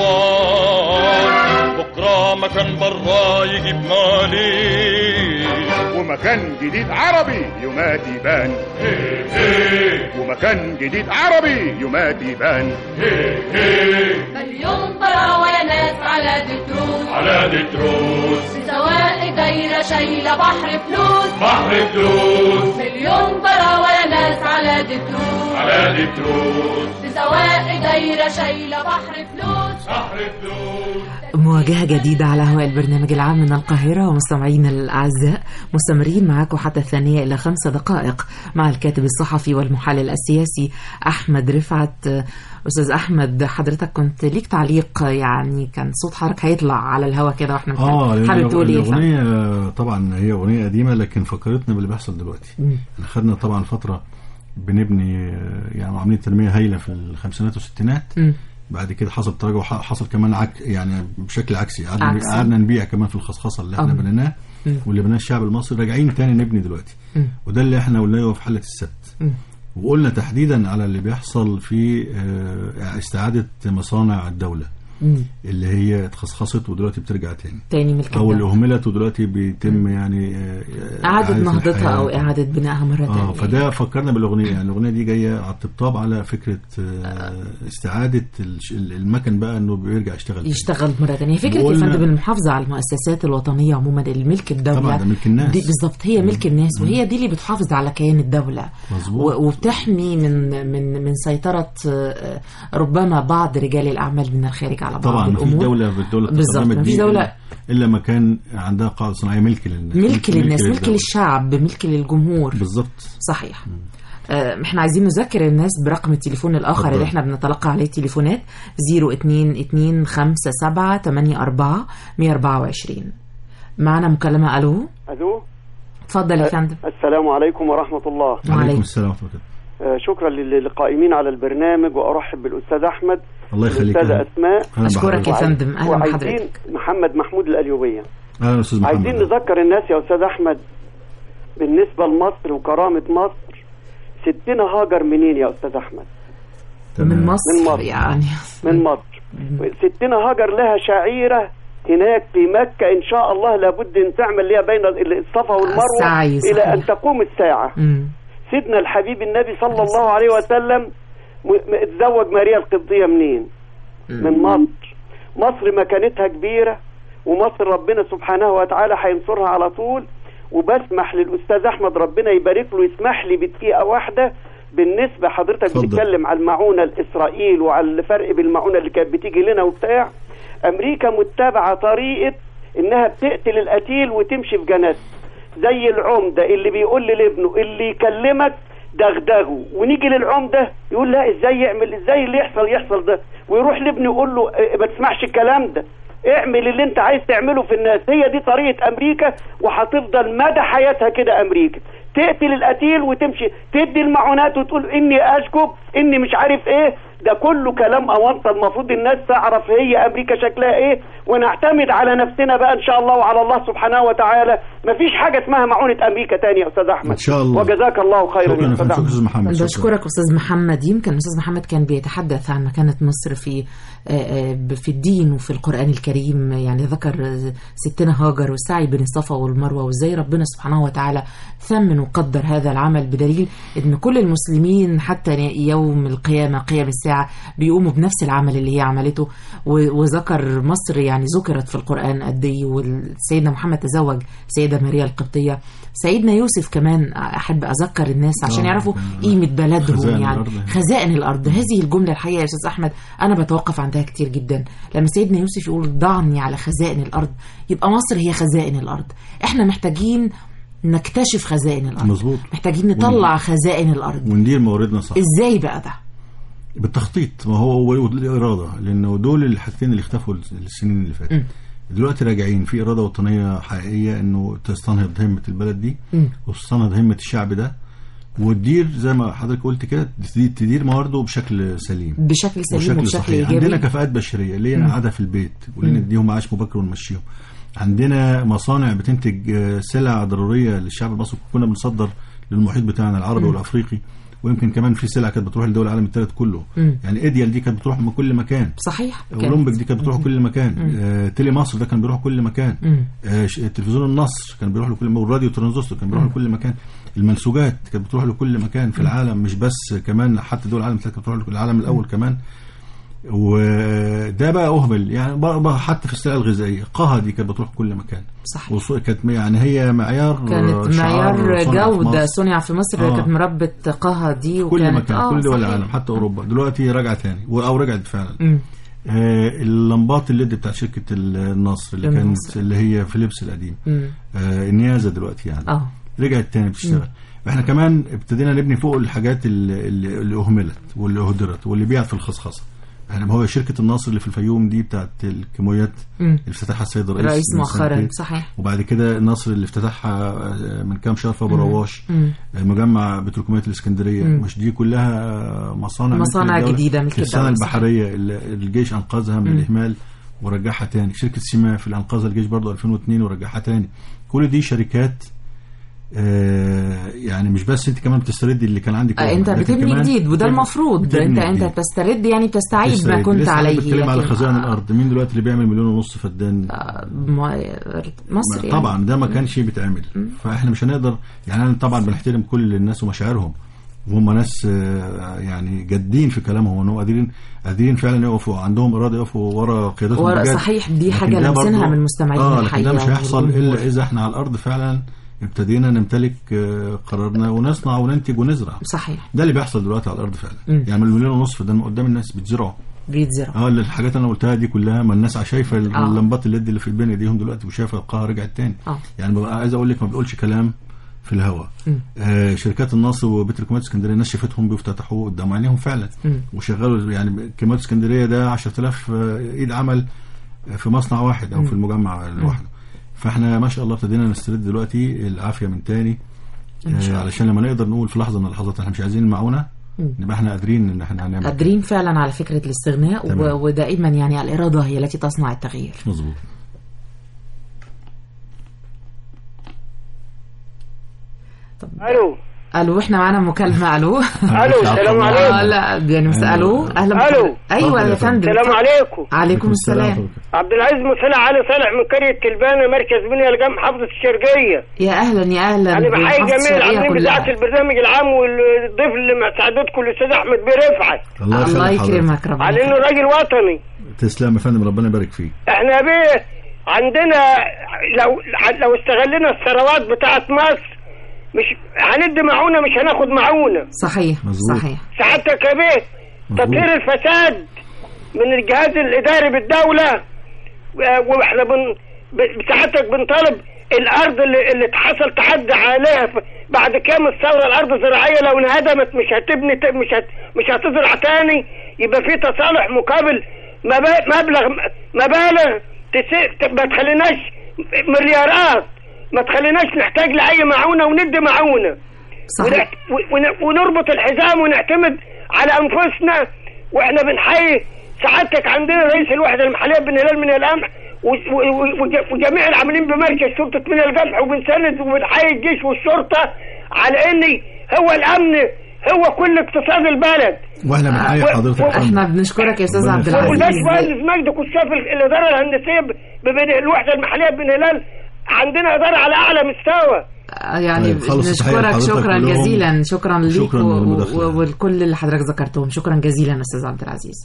اسوان بكره مكان برا يجيب مالي ومكان جديد عربي يومات يبان ومكان جديد عربي يومات يبان مليون براوة يا ناس على دتروس على دتروس بسواق دايرة شايلة بحر فلوس بحر فلوس مليون براوة يا ناس على دتروس على دتروس بسواق دايرة شايلة بحر فلوس بحر فلوس مواجهة جديدة على هواء البرنامج العام من القاهرة ومستمعينا الأعزاء مستمرين معكم حتى الثانية إلى خمس دقائق مع الكاتب الصحفي والمحلل السياسي أحمد رفعت أستاذ أحمد حضرتك كنت ليك تعليق يعني كان صوت حضرتك هيطلع على الهواء كده واحنا اه حابب تقول ايه فعلا؟ الاغنيه طبعا هي اغنيه قديمه لكن فكرتنا باللي بيحصل دلوقتي مم. احنا خدنا طبعا فتره بنبني آه، يعني عاملين تنميه هايله في الخمسينات والستينات مم. بعد كده حصل تراجع وح- حصل كمان عك يعني بشكل عكسي قعدنا عكسي. قعدنا نبيع كمان في الخصخصه اللي احنا آه. بنيناه مم. واللي بناه الشعب المصري راجعين تاني نبني دلوقتي مم. وده اللي احنا قلناه في حاله السبت مم. وقلنا تحديدا على اللي بيحصل في آه، استعاده مصانع الدوله مم. اللي هي اتخصخصت ودلوقتي بترجع تاني تاني ملك او اللي الدولة. اهملت ودلوقتي بيتم يعني آه، إعادة نهضتها الحياة. أو إعادة بنائها مرة اه تانية فده فكرنا بالاغنيه يعني الاغنيه دي جايه على الطبطاب على فكره آه، استعاده الش- المكن بقى انه بيرجع يشتغل تاني. يشتغل مرة تانية فكرة يا وقلنا- فندم المحافظة على المؤسسات الوطنية عموما الملك الدولة طبعا ده ملك الناس. دي بالظبط هي ملك الناس وهي دي اللي بتحافظ على كيان الدولة مظبوط. و- وبتحمي من من من سيطرة آه، ربما بعض رجال الأعمال من الخارج على بعض طبعا مفيش الأمور دوله في الدوله بالظبط التقدمت مفيش دي دولة الا ما كان عندها قاعده صناعيه ملك للناس ملك للناس ملك للدولة. للشعب ملك للجمهور بالظبط صحيح آه، احنا عايزين نذكر الناس برقم التليفون الاخر اتفضل. اللي احنا بنتلقى عليه تليفونات 02257 124 معنا مكالمة الو الو اتفضل يا فندم السلام عليكم ورحمه الله وعليكم السلام ورحمه الله آه، شكرا لل- للقائمين على البرنامج وارحب بالاستاذ احمد الله يخليك الاستاذه أهلا. اسماء أهلا أشكرك يا بحضرتك. فندم أهلا وعايزين بحضرتك محمد محمود الأليوبية اهلا استاذ محمد عايزين نذكر الناس يا أستاذ أحمد بالنسبة لمصر وكرامة مصر ستنا هاجر منين يا أستاذ أحمد من مصر, من مصر. يعني من مصر ستنا هاجر لها شعيرة هناك في مكة إن شاء الله لابد أن تعمل لها بين الصفا والمروة السعي، إلى صحيح. أن تقوم الساعة مم. سيدنا الحبيب النبي صلى الله عليه وسلم م- م- اتزوج ماريا القبطية منين من مصر مصر مكانتها كبيرة ومصر ربنا سبحانه وتعالى هينصرها على طول وبسمح للأستاذ أحمد ربنا يبارك له يسمح لي بدقيقة واحدة بالنسبة حضرتك اتفضل. بتتكلم على المعونة الإسرائيل وعلى الفرق بالمعونة اللي كانت بتيجي لنا وبتاع أمريكا متبعة طريقة إنها بتقتل القتيل وتمشي في جنازته زي العمدة اللي بيقول لابنه اللي يكلمك دغدغه ونيجي للعمدة يقول لا ازاي يعمل ازاي اللي يحصل يحصل ده ويروح لابنه يقول له اه، ما تسمعش الكلام ده اعمل اللي انت عايز تعمله في الناس هي دي طريقة امريكا وهتفضل مدى حياتها كده امريكا تقتل القتيل وتمشي تدي المعونات وتقول اني اشكب اني مش عارف ايه ده كله كلام اونطه المفروض الناس تعرف هي امريكا شكلها ايه ونعتمد على نفسنا بقى ان شاء الله وعلى الله سبحانه وتعالى مفيش حاجه اسمها معونه امريكا تاني يا استاذ احمد ان شاء الله وجزاك الله خيرا شكرا يا يا استاذ فندم احمد شكرا استاذ محمد شكرا. بشكرك استاذ محمد يمكن استاذ محمد كان بيتحدث عن مكانه مصر في آه، آه، في الدين وفي القران الكريم يعني ذكر آه، ستنا هاجر والسعي بين الصفا والمروه وازاي ربنا سبحانه وتعالى ثمن وقدر هذا العمل بدليل ان كل المسلمين حتى يوم القيامه قيام الساعه بيقوموا بنفس العمل اللي هي عملته و- وذكر مصر يعني ذكرت في القران قد ايه وسيدنا محمد تزوج سيده ماريا القبطيه سيدنا يوسف كمان احب اذكر الناس عشان آه، يعرفوا كان- قيمه بلدهم خزائن يعني الأرض. خزائن الارض هذه الجمله الحقيقه يا استاذ احمد انا بتوقف عندها كتير جدا لما سيدنا يوسف يقول ضعني على خزائن الارض يبقى مصر هي خزائن الارض احنا محتاجين نكتشف خزائن الارض مظبوط محتاجين نطلع خزائن الارض وندير مواردنا صح ازاي بقى ده بالتخطيط ما هو والاراده لانه دول الحاجتين اللي اختفوا السنين اللي فاتت دلوقتي راجعين في اراده وطنيه حقيقيه انه تستنهض همه البلد دي مم. وتستنهض همه الشعب ده وتدير زي ما حضرتك قلت كده تدير, تدير موارده بشكل سليم بشكل سليم وبشكل صحيح ايجابي عندنا كفاءات بشريه اللي هي مم. قاعده في البيت واللي مم. نديهم معاش مبكر ونمشيهم عندنا مصانع بتنتج آه، سلع ضروريه للشعب المصري كنا بنصدر للمحيط بتاعنا العربي مم. والافريقي ويمكن كمان في سلع كانت بتروح لدول العالم الثالث كله مم. يعني ايديال دي كانت بتروح من كل مكان صحيح كانت. اولمبيك دي كانت بتروح كل مكان مم. آه تيلي مصر ده كان بيروح كل مكان مم. آه ش- تلفزيون النصر كان بيروح لكل مكان والراديو ترانزستور كان بيروح مم. لكل مكان المنسوجات كانت بتروح لكل مكان في العالم مش بس كمان حتى دول العالم الثالث كانت بتروح للعالم الاول كمان وده بقى اهمل يعني بقى بقى حتى في السلع الغذائيه قها دي كانت بتروح كل مكان صح وصو- كانت يعني هي معيار كانت شعار معيار صنع في جودة مصر. صنع في مصر آه. كانت مربة قها دي كل وكانت مكان كل دول صحيح. العالم حتى اوروبا دلوقتي رجع تاني و- او رجعت فعلا مم. آه اللمبات الليد بتاعت شركه النصر اللي كانت النصر. اللي هي فيليبس القديم مم. آه النيازه دلوقتي يعني اه رجعت تاني بتشتغل احنا كمان ابتدينا نبني فوق الحاجات اللي, اللي اللي اهملت واللي اهدرت واللي بيعت في الخصخصه احنا هو شركه النصر اللي في الفيوم دي بتاعت الكيماويات مم. اللي افتتحها السيد الرئيس رئيس من مؤخرا سنتين. صحيح وبعد كده النصر اللي افتتحها آه، من كام شهر في ابو مم. رواش مم. آه، مجمع بتروكيماويات الاسكندريه مم. مش دي كلها آه، مصانع ملك مصانع الدولة. جديدة ملك في السنه الدولة، صحيح. البحريه اللي الجيش انقذها من مم. الاهمال ورجعها تاني شركه سيماف اللي انقذها الجيش برضه 2002 ورجعها تاني كل دي شركات آه يعني مش بس انت كمان بتستردي اللي كان عندك آه انت لكن بتبني كمان جديد وده بتبني- المفروض بتبني انت جديد. انت بتسترد يعني بتستعيد ما تستردي. كنت لسه أنا عليه بتكلم على لكن- خزائن الارض مين دلوقتي اللي بيعمل مليون ونص فدان ما- مصر يعني. طبعا ده ما كانش بيتعمل فاحنا مش هنقدر يعني انا طبعا بنحترم كل الناس ومشاعرهم وهم ناس آه، يعني جادين في كلامهم وانهم قادرين قادرين فعلا يقفوا عندهم اراده يقفوا ورا قيادتهم ورا- بجد. صحيح، دي لكن حاجة ده لمسناها برضو- من المستمعين اه لكن الحقيقة ده مش هيحصل والجمهور. الا اذا احنا على الارض فعلا ابتدينا نمتلك آه، قرارنا ونصنع وننتج ونزرع صحيح ده اللي بيحصل دلوقتي على الارض فعلا مم. يعني المليون ونص فدان قدام الناس بيتزرعوا بيتزرع اه الحاجات اللي انا قلتها دي كلها ما الناس شايفه آه. اللمبات الليد اللي في البنيه ديهم دلوقتي وشايفه القاهره رجعت تاني اه يعني ببقى عايز اقول لك ما بقولش كلام في الهواء مم. آه شركات النصر وبتروكيماويات اسكندريه الناس شافتهم بيفتتحوا قدام عينيهم فعلا مم. وشغلوا يعني كيماويات اسكندريه ده 10000 آه، ايد عمل في مصنع واحد او مم. في المجمع لوحده فاحنا ما شاء الله ابتدينا نسترد دلوقتي العافيه من تاني إن شاء آه الله. علشان لما نقدر نقول في لحظه من اللحظات احنا مش عايزين المعونه نبقى احنا قادرين ان احنا هنعمل قادرين فعلا على فكرة الاستغناء تمام. و- ودائما يعني الإرادة هي التي تصنع التغيير مظبوط الو الو احنا معانا مكالمة الو الو السلام عليكم آه، لا يعني مس- الو اهلا الو بك. ايوه يا فندم السلام عليكم عليكم السلام عبد العزيز مسلع علي صالح من قريه تلبانه مركز بنيا الجام محافظه الشرقيه يا اهلا يا اهلا انا بحيي بمحافظة جميع الشرقية العاملين كلها. بتاعه البرنامج العام والضيف اللي مع سعادتكم الاستاذ احمد بيه رفعت الله يخليك الله حضرتك. يكرمك ربنا على انه راجل وطني تسلم يا فندم ربنا يبارك فيك احنا يا بيه عندنا لو لو استغلنا الثروات بتاعه مصر مش هندي معونه مش هناخد معونه صحيح مظبوط. صحيح سعادتك يا بيه تطهير الفساد من الجهاز الاداري بالدوله و- واحنا بن ب- سعادتك بنطالب الارض اللي, اللي حصل تحدي عليها ف- بعد كام الثوره الارض الزراعيه لو انهدمت مش هتبني ت- مش هت مش هتزرع تاني يبقى في تصالح مقابل مبا- مبلغ مبالغ تس- ت- ما تخليناش مليارات ما تخليناش نحتاج لاي معونه وندي معونه صحيح. ونعت- ون- ونربط الحزام ونعتمد على انفسنا واحنا بنحيي سعادتك عندنا رئيس الوحده المحليه بن هلال من القمح و- و- وج- وجميع العاملين بمركز شرطه من القمح وبنسند وبنحيي الجيش والشرطه على ان هو الامن هو كل اقتصاد البلد واحنا بنحيي و- حضرتك و- يا فندم. احنا بنشكرك يا استاذ ربنا عبد يخليك. العزيز والباشمهندس مجدي كشاف الاداره الهندسيه ب- بين الوحده المحليه بن هلال عندنا اداره على اعلى مستوى آه، يعني طيب، خلص تحية نشكرك لحضرتك شكرا كلهم. جزيلا شكرا ليك شكراً و- للمداخلة. و- والكل اللي حضرتك ذكرتهم شكرا جزيلا استاذ عبد العزيز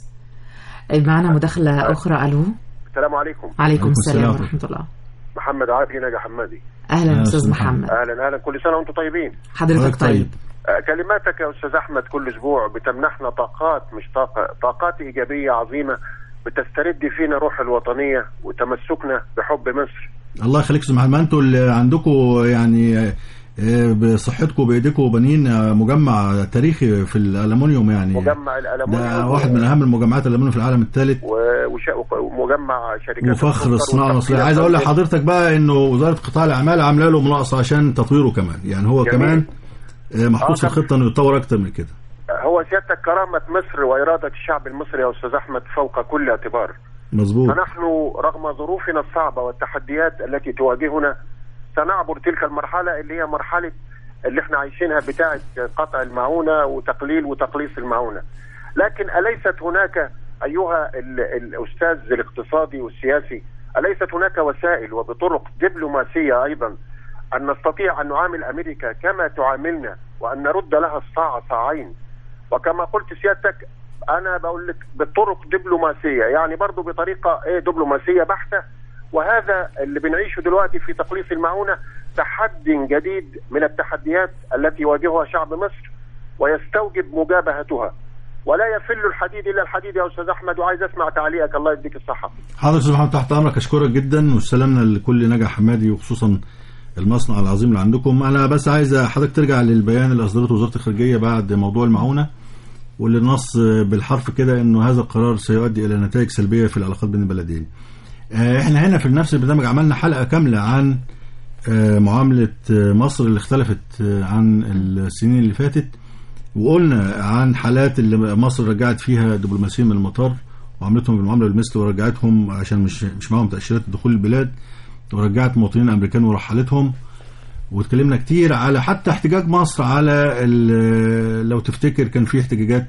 معنا مداخلة أخرى ألو السلام عليكم عليكم السلام السلام. ورحمة الله محمد عادي نجا حمادي أهلا أهلا أستاذ أستاذ محمد اهلا اهلا كل سنه وانتم طيبين حضرتك طيب آه، كلماتك يا استاذ احمد كل اسبوع بتمنحنا طاقات مش طاقه طاقات ايجابيه عظيمه بتسترد فينا روح الوطنيه وتمسكنا بحب مصر الله يخليك يا أستاذ محمد ما انتوا اللي عندكم يعني آه، بصحتكم بايديكم وبنين آه، مجمع تاريخي في الالومنيوم يعني مجمع ده الالمونيوم واحد من اهم المجمعات الالومنيوم في العالم الثالث و- وش- ومجمع شركات وفخر السكر الصناعه المصريه والتقنيات عايز اقول والجنس. لحضرتك بقى انه وزاره قطاع الاعمال عامله له مناقصه عشان تطويره كمان يعني هو جميل. كمان آه، محطوط في آه، الخطه انه يتطور اكتر من كده هو سيادتك كرامه مصر واراده الشعب المصري يا استاذ احمد فوق كل اعتبار مظبوط فنحن رغم ظروفنا الصعبة والتحديات التي تواجهنا سنعبر تلك المرحلة اللي هي مرحلة اللي احنا عايشينها بتاعة قطع المعونة وتقليل وتقليص المعونة لكن أليست هناك أيها ال- الأستاذ الاقتصادي والسياسي أليست هناك وسائل وبطرق دبلوماسية أيضا أن نستطيع أن نعامل أمريكا كما تعاملنا وأن نرد لها الصاع صاعين وكما قلت سيادتك انا بقول لك بطرق دبلوماسيه يعني برضو بطريقه ايه دبلوماسيه بحته وهذا اللي بنعيشه دلوقتي في تقليص المعونه تحدي جديد من التحديات التي يواجهها شعب مصر ويستوجب مجابهتها ولا يفل الحديد الا الحديد يا استاذ احمد وعايز اسمع تعليقك الله يديك الصحه حاضر يا استاذ محمد تحت امرك اشكرك جدا وسلامنا لكل نجا حمادي وخصوصا المصنع العظيم اللي عندكم انا بس عايز حضرتك ترجع للبيان اللي اصدرته وزاره الخارجيه بعد موضوع المعونه واللي نص بالحرف كده انه هذا القرار سيؤدي الى نتائج سلبيه في العلاقات بين البلدين. آه، احنا هنا في نفس البرنامج عملنا حلقه كامله عن آه، معامله آه، مصر اللي اختلفت آه، عن السنين اللي فاتت وقلنا عن حالات اللي مصر رجعت فيها دبلوماسيين من المطار وعملتهم بالمعامله بالمثل ورجعتهم عشان مش مش معاهم تاشيرات دخول البلاد ورجعت مواطنين امريكان ورحلتهم واتكلمنا كتير على حتى احتجاج مصر على ال- لو تفتكر كان في احتجاجات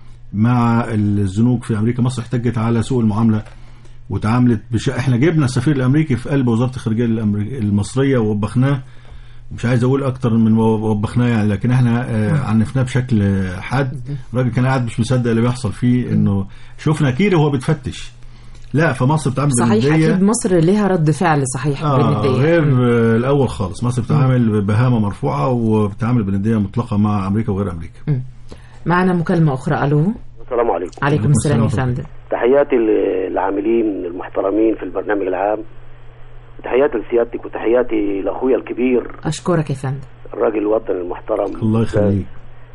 مع الزنوج في امريكا مصر احتجت على سوء المعامله وتعاملت بش... احنا جبنا السفير الامريكي في قلب وزاره الخارجيه الأمريك... المصريه ووبخناه مش عايز اقول اكتر من وبخناه يعني لكن احنا آه، عنفناه بشكل حاد الراجل كان قاعد مش مصدق اللي بيحصل فيه انه شفنا كيري وهو بتفتش لا فمصر بتعمل صحيح بندية. أكيد مصر لها رد فعل صحيح آه بندية غير آه، الاول خالص مصر بتتعامل ببهامه مرفوعه وبتتعامل بنديه مطلقه مع امريكا وغير امريكا معنا مكالمة أخرى ألو السلام عليكم عليكم السلام يا فندم تحياتي للعاملين المحترمين في البرنامج العام تحياتي لسيادتك وتحياتي لاخويا الكبير أشكرك يا فندم الراجل الوطني المحترم الله يخليك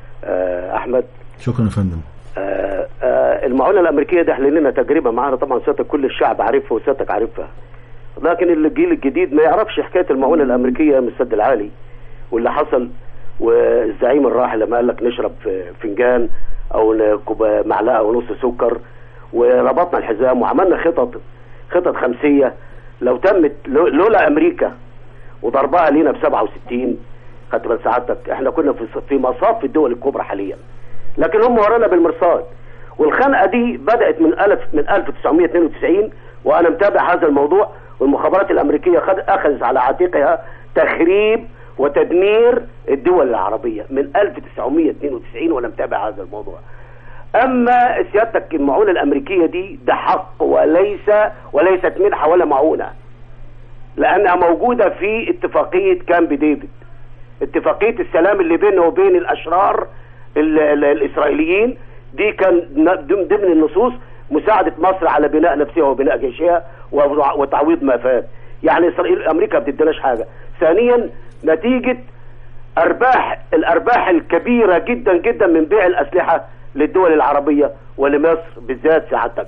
آه احمد شكرا يا فندم آه آه المعونه الامريكيه دي احنا لنا تجربه معانا طبعا سيادتك كل الشعب عارفها وسيادتك عارفها لكن الجيل الجديد ما يعرفش حكايه المعونه الامريكيه من السد العالي واللي حصل والزعيم الراحل لما قال لك نشرب في فنجان او نكب معلقه ونص سكر وربطنا الحزام وعملنا خطط خطط خمسيه لو تمت لو- لولا امريكا وضربها لينا ب 67 خدت بال سعادتك احنا كنا في في مصاف الدول الكبرى حاليا لكن هم ورانا بالمرصاد والخنقه دي بدات من الف من 1992 وانا متابع هذا الموضوع والمخابرات الامريكيه خد اخذت على عاتقها تخريب وتدمير الدول العربيه من 1992 وانا متابع هذا الموضوع اما سيادتك المعونه الامريكيه دي ده حق وليس وليست منحه ولا معونه لانها موجوده في اتفاقيه كامب ديفيد اتفاقيه السلام اللي بينه وبين الاشرار ال ال الاسرائيليين دي كان ن- ضمن ضمن النصوص مساعده مصر على بناء نفسها وبناء جيشها وتع- وتعويض ما فات يعني اسرائيل امريكا ما بتديناش حاجه ثانيا نتيجه ارباح الارباح الكبيره جدا جدا من بيع الاسلحه للدول العربيه ولمصر بالذات سعادتك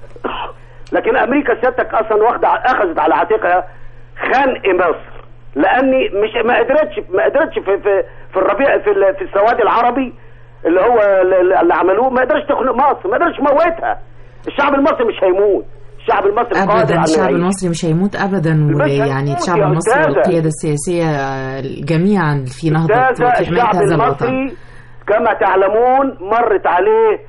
لكن امريكا سيادتك اصلا واخده اخذت على عاتقها خنق مصر لاني مش ما قدرتش ما قدرتش في في في الربيع في ال- في السواد العربي اللي هو اللي اللي عملوه ما قدرش تخنق مصر ما قدرش موتها الشعب المصري مش هيموت الشعب المصري قادر ابدا على الشعب يعيش. المصري مش هيموت ابدا مش ويعني هيموت الشعب يا المصري أستاذة. والقياده السياسيه آه، جميعا في نهضه أستاذة في حمايه الشعب هذا الوطن المصري كما تعلمون مرت عليه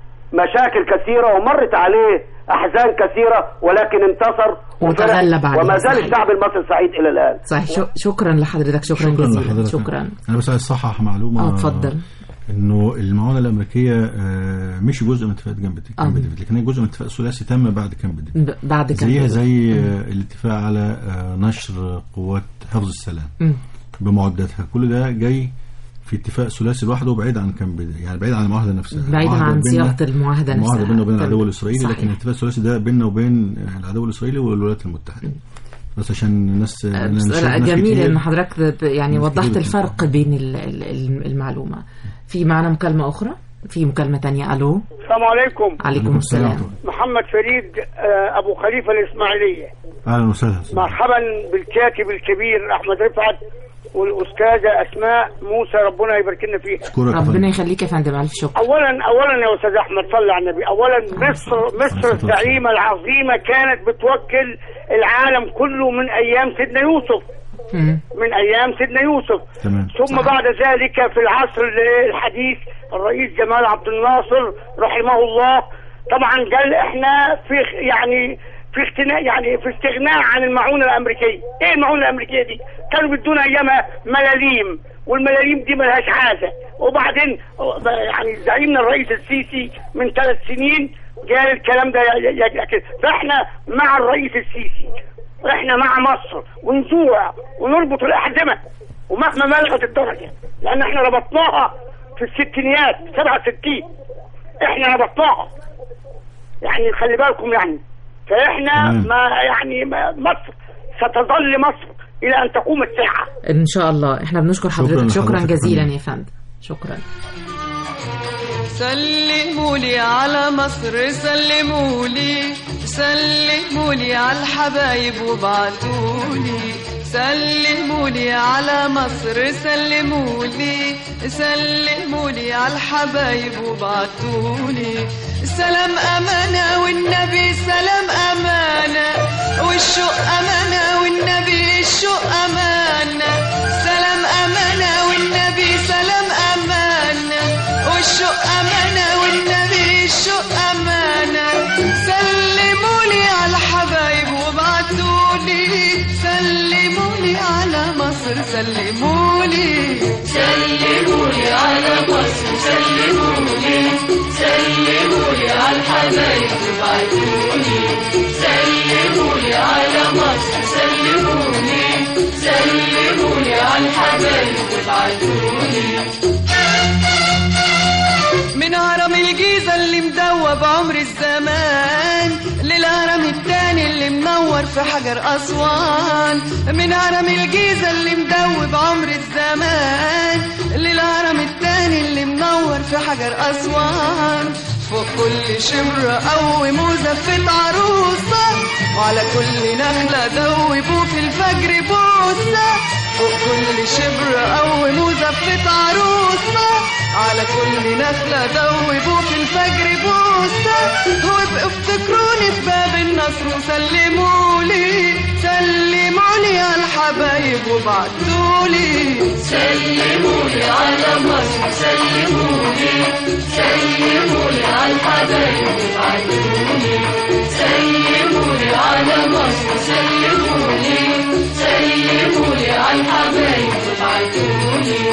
مشاكل كثيرة ومرت عليه أحزان كثيرة ولكن انتصر وفرح وتغلب عليها، وما زال صحيح. الشعب المصري سعيد إلى الآن صحيح شو شكرا لحضرتك شكرا, شكرا جزيلا لحضرتك شكرا انا بس عايز اصحح معلومه اه اتفضل انه المعونه الامريكيه آه، مش جزء من اتفاق جنب كامب ديفيد لكن هي جزء من اتفاق ثلاثي تم بعد كامب ديفيد ب- بعد كام زيها يوم. زي آه، الاتفاق على آه، نشر قوات حفظ السلام مم. بمعداتها كل ده جاي في اتفاق ثلاثي لوحده وبعيد عن كامب ديفيد يعني بعيد عن المعاهده نفسها بعيدا المعاهدة عن بيننا- صياغه المعاهده نفسها المعاهده بيننا وبين تمام. العدو الاسرائيلي صحيح. لكن الاتفاق الثلاثي ده بيننا وبين آه، العدو الاسرائيلي والولايات المتحده بس عشان الناس آه، لأن بس نشوف لا ناس جميل كتير- ان حضرتك ب- يعني ناس وضحت كتير الفرق بين ال- ال- ال- المعلومه في معنا مكالمه اخرى في مكالمه تانية الو السلام عليكم عليكم السلام محمد فريد آه، ابو خليفه الاسماعيليه اهلا وسهلا مرحبا بالكاتب الكبير احمد رفعت والاستاذه اسماء موسى ربنا يبارك لنا فيها ربنا يخليك يا فندم الف شكر اولا اولا يا استاذ احمد صلى على النبي اولا مصر مصر الزعيمه العظيمه كانت بتوكل العالم كله من ايام سيدنا يوسف من ايام سيدنا يوسف تمام. ثم بعد ذلك في العصر الحديث الرئيس جمال عبد الناصر رحمه الله طبعا قال احنا في يعني في اختناء يعني في استغناء عن المعونه الامريكيه، ايه المعونه الامريكيه دي؟ كانوا بيدونا ايامها ملاليم والملاليم دي ملهاش حاجه، وبعدين يعني زعيمنا الرئيس السيسي من ثلاث سنين قال الكلام ده ي- ي- ي- فاحنا مع الرئيس السيسي احنا مع مصر ونجوع ونربط الاحزمه ومهما بلغت الدرجه لان احنا ربطناها في الستينيات 67 احنا ربطناها يعني خلي بالكم يعني فاحنا تمام. ما يعني ما مصر ستظل مصر الى ان تقوم الساعه ان شاء الله احنا بنشكر شكراً حضرتك شكرا لحضرتك جزيلا فندم. يا فندم شكرا سلمولي على مصر سلمولي سلمولي على الحبايب وابعتولي سلمولي على مصر سلمولي سلمولي على الحبايب وابعتولي سلام أمانة والنبي سلام أمانة والشوق أمانة والنبي الشوق أمانة سلام أمانة والنبي سلام أمانة والشوق أمانة والنبي الشوق أمانة سلمولي على الحبايب وابعتولي سلمولي على مصر سلمولي سلمولي على مصر سلمولي سلمولي على الحبايب وابعتولي سلمولي على مصر سلمولي سلمولي على الحبايب وابعتولي من هرم الجيزة اللي مدوب عمر الزمان للهرم التاني اللي منور في حجر أسوان من هرم الجيزة اللي مدوب عمر الزمان للهرم التاني اللي منور في حجر أسوان فوق كل شمرة قوم وزفت عروسة وعلى كل نخلة دوبوا في الفجر بوسة فوق كل شبر قوموا زفة عروسة على كل نخلة دوبوا في الفجر بوسة وابقوا افتكروني في باب النصر وسلمولي سلمولي على الحبايب وبعتولي سلمولي على مصر سلمولي سلمولي على الحبايب وبعتولي سلمولي على مصر سلمولي سلمولي على الحبايب وبعتولي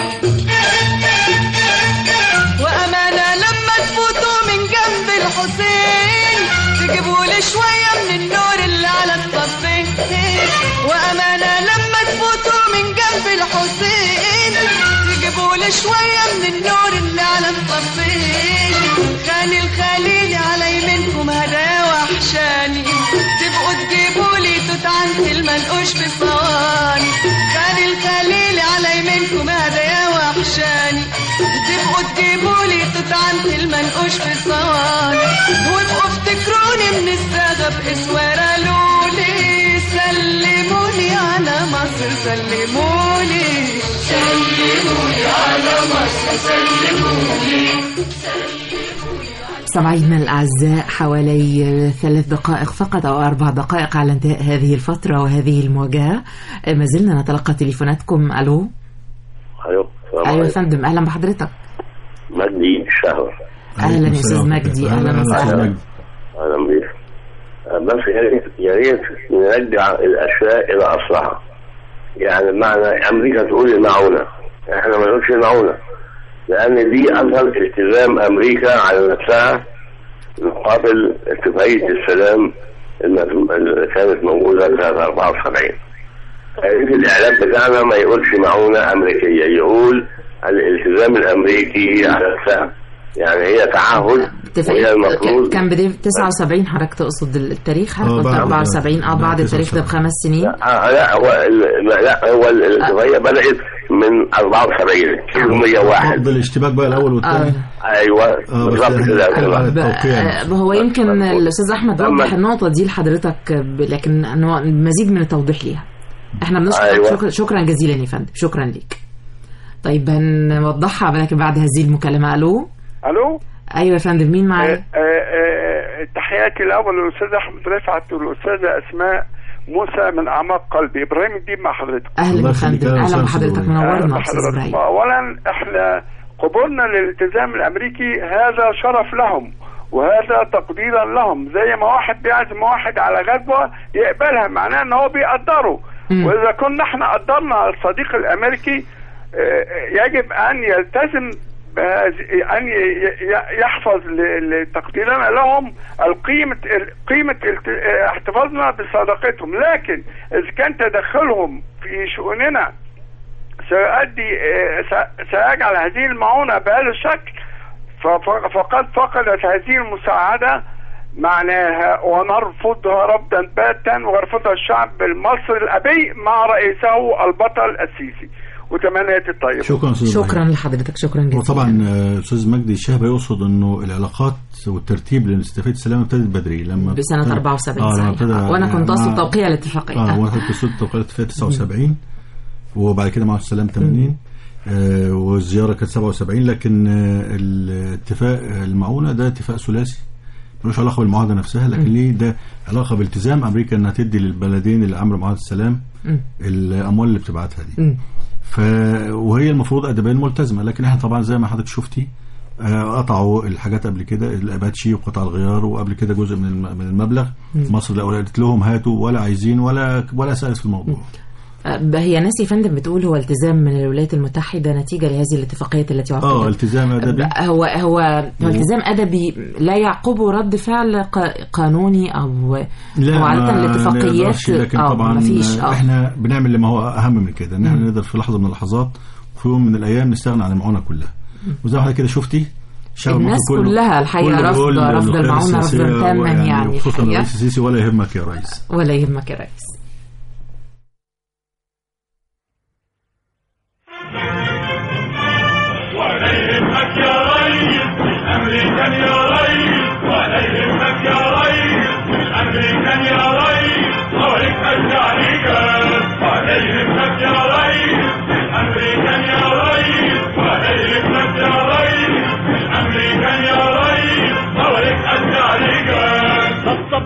وأمانة لما تفوتوا من جنب الحسين تجيبوا لي شوية من النور اللي على الصفين وأمانة لما تفوتوا من جنب الحسين تجيبوا لي شوية من النور اللي على الصفين خالي الخليل على يمينكم هدايا وحشاني تبقوا تجيبوا لي توت عنتي المنقوش في صواني خالي الخليل على يمينكم هدايا وحشاني تبقوا تجيبوا لي توت عنتي المنقوش في صواني وابقوا افتكروني من السادة بإسوارة لولي سلموني على مصر سلموني سلموني على مصر سلموني مستمعينا الأعزاء حوالي ثلاث دقائق فقط أو أربع دقائق على انتهاء هذه الفترة وهذه المواجهة ما زلنا نتلقى تليفوناتكم ألو ايوه السلام أيوة يا عليكم. فندم أهلا بحضرتك مجدي الشهر أهلا يا أستاذ مجدي أهلا وسهلا اهلا بيك بس يا ريت يا ريت نرجع الاشياء الى اصلها يعني بمعنى امريكا تقول المعونه احنا ما نقولش المعونه لان دي اثر التزام امريكا على نفسها مقابل اتفاقيه السلام الم- اللي كانت موجوده سنه 74 يا ريت الاعلام بتاعنا ما يقولش معونه امريكيه يقول الالتزام الامريكي على نفسها يعني هي تعهد وهي اتفاقية المفروض ك- كان بداية 79 حضرتك تقصد التاريخ حضرتك آه، قلت بعد- 74 اه بعد التاريخ ده بخمس سنين آه لا هو ال- لا هو ال- الاتفاقيه بدات من 74 كيلو 101 بالاشتباك بقى الاول والثاني ايوه بالظبط كده آه، هو يمكن الأستاذ أحمد وضح النقطة دي لحضرتك ب- لكن أنه مزيد من التوضيح ليها احنا بنشكر أيوة. شكرا, شكرا جزيلا يا فندم شكرا ليك طيب هنوضحها لكن بعد هذه المكالمة ألو الو أيوة يا فندم مين معايا؟ آه، آه، تحياتي الاول للاستاذ احمد رفعت والاستاذه اسماء موسى من اعماق قلبي ابراهيم الدين مع حضرتك أهلا يا فندم أهلا بحضرتك أهلا منورنا أستاذ بحضرتك. إبراهيم اولا احنا قبولنا للالتزام الامريكي هذا شرف لهم وهذا تقديرا لهم زي ما واحد بيعزم واحد على غدوه يقبلها معناه ان هو بيقدره مم. واذا كنا احنا قدرنا الصديق الامريكي آه، يجب ان يلتزم بهذه- ان ي- ي- يحفظ ل- لتقديرنا لهم القيمة قيمة الت- احتفاظنا بصداقتهم لكن إذا كان تدخلهم في شؤوننا سيؤدي آه، س- سيجعل هذه المعونة بهذا الشكل فف- فقد فقدت هذه المساعدة معناها ونرفضها رفضا باتا ويرفضها الشعب المصري الأبي مع رئيسه البطل السيسي وتمنياتي الطيبة شكرا أستاذ إبراهيم. شكرا لحضرتك شكرا جزيلا وطبعا آه، استاذ مجدي الشهبه يقصد انه العلاقات والترتيب لاستفاده السلام ابتدت بدري لما بسنة ابتدى- 74 اه لما صحيح. ابتدى وأنا كنت مع- أقصد توقيع الاتفاقية. اه وانا كنت قصدت توقيع الاتفاقيه 79 وبعد كده مع السلام 80 آه والزياره كانت 77 لكن آه الاتفاق المعونه ده اتفاق ثلاثي ملوش علاقه بالمعاهده نفسها لكن مم. ليه ده علاقه بالتزام امريكا انها تدي للبلدين اللي عملوا معاهده السلام مم. الاموال اللي بتبعتها دي مم. ف وهي المفروض ادبيا ملتزمه لكن احنا طبعا زي ما حضرتك شفتي آه، قطعوا الحاجات قبل كده الاباتشي وقطع الغيار وقبل كده جزء من الم- من المبلغ مم. مصر لو قالت لهم هاتوا ولا عايزين ولا ولا سالت في الموضوع آه، هي ناس يا فندم بتقول هو التزام من الولايات المتحدة نتيجة لهذه الاتفاقية التي اه عقدت التزام ادبي هو هو هو التزام ادبي لا يعقبه رد فعل ق- قانوني او لا هو عاده ما الاتفاقيات نقدرش، لكن اه طبعا مفيش اه احنا بنعمل اللي ما هو اهم من كده ان احنا مم. نقدر في لحظه من اللحظات في يوم من الايام نستغنى عن المعونه كلها وزي ما حضرتك كده شفتي الشعب الناس المصري كله- كلها الحقيقة كله رافضة- بيقول رافضة القيادة المعونة السياسية رفضاً تاماً ويعني يعني وخصوصا الحقيقة. الرئيس السيسي ولا يهمك يا ريس ولا يهمك يا ريس ولا يهمك يا ريس الامريكان يا ريس ولا يهمك يا ريس الامريكان يا ريس حواليك مجد عليك ولا يهمك يا ريس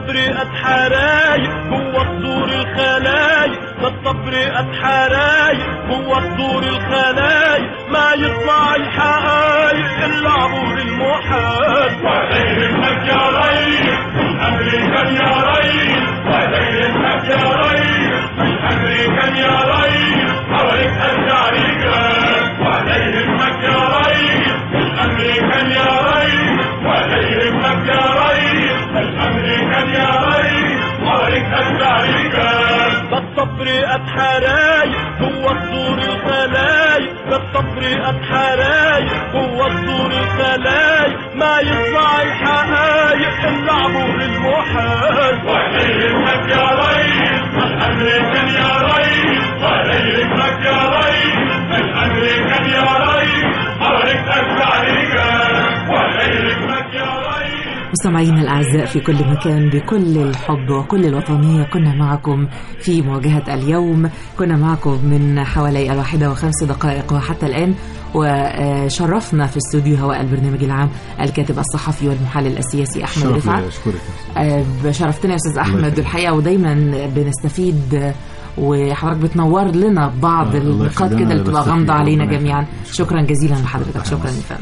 الصبر قد حرايق جوا صدور الخلايق ده الصبر قد حرايق جوا صدور الخلايق ما يطلع الحقايق الا عبور المحال ولا يهمك يا ريس الامريكان يا ريس ولا يهمك يا ريس الامريكان يا ريس حواليك ارجع رجال ولا يهمك يا ريس الامريكان يا ريس ولا يهمك يا ريس الامريكان يا ريس حواليك ارجع رجال ده الصبر قد حرايق جوا صدور الخلايق ده الصبر قد حرايق جوا صدور الخلايق ما يطلع الحقايق الا عبور المحال ولا يهمك يا ريس الامريكان يا ريس ولا يهمك يا ريس الامريكان يا ريس حواليك ارجع رجال ولا يهمك يا ريس مستمعينا الأعزاء في كل مكان بكل الحب وكل الوطنية كنا معكم في مواجهة اليوم كنا معكم من حوالي الواحدة وخمس دقائق وحتى الآن وشرفنا في استوديو هواء البرنامج العام الكاتب الصحفي والمحلل السياسي أحمد شرف رفعت لي أشكرك آه، شرفتنا يا أستاذ أحمد الحقيقة ودايما بنستفيد آه، وحضرتك بتنور لنا بعض الله النقاط يخلينا، كده أنا اللي بتبقى بستفيد. غامضة علينا ربنا جميعا شكرا جزيلا لحضرتك شكرا يا فندم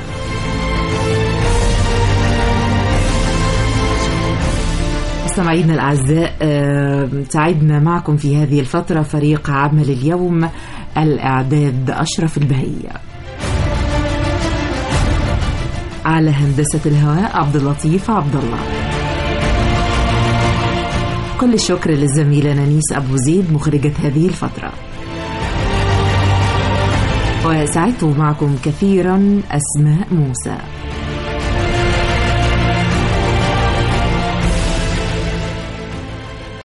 مستمعينا الأعزاء آه، سعدنا معكم في هذه الفترة فريق عمل اليوم الإعداد أشرف البهية على هندسة الهواء عبد اللطيف عبد الله كل الشكر للزميلة نانيس أبو زيد مخرجة هذه الفترة وسعدت معكم كثيرا أسماء موسى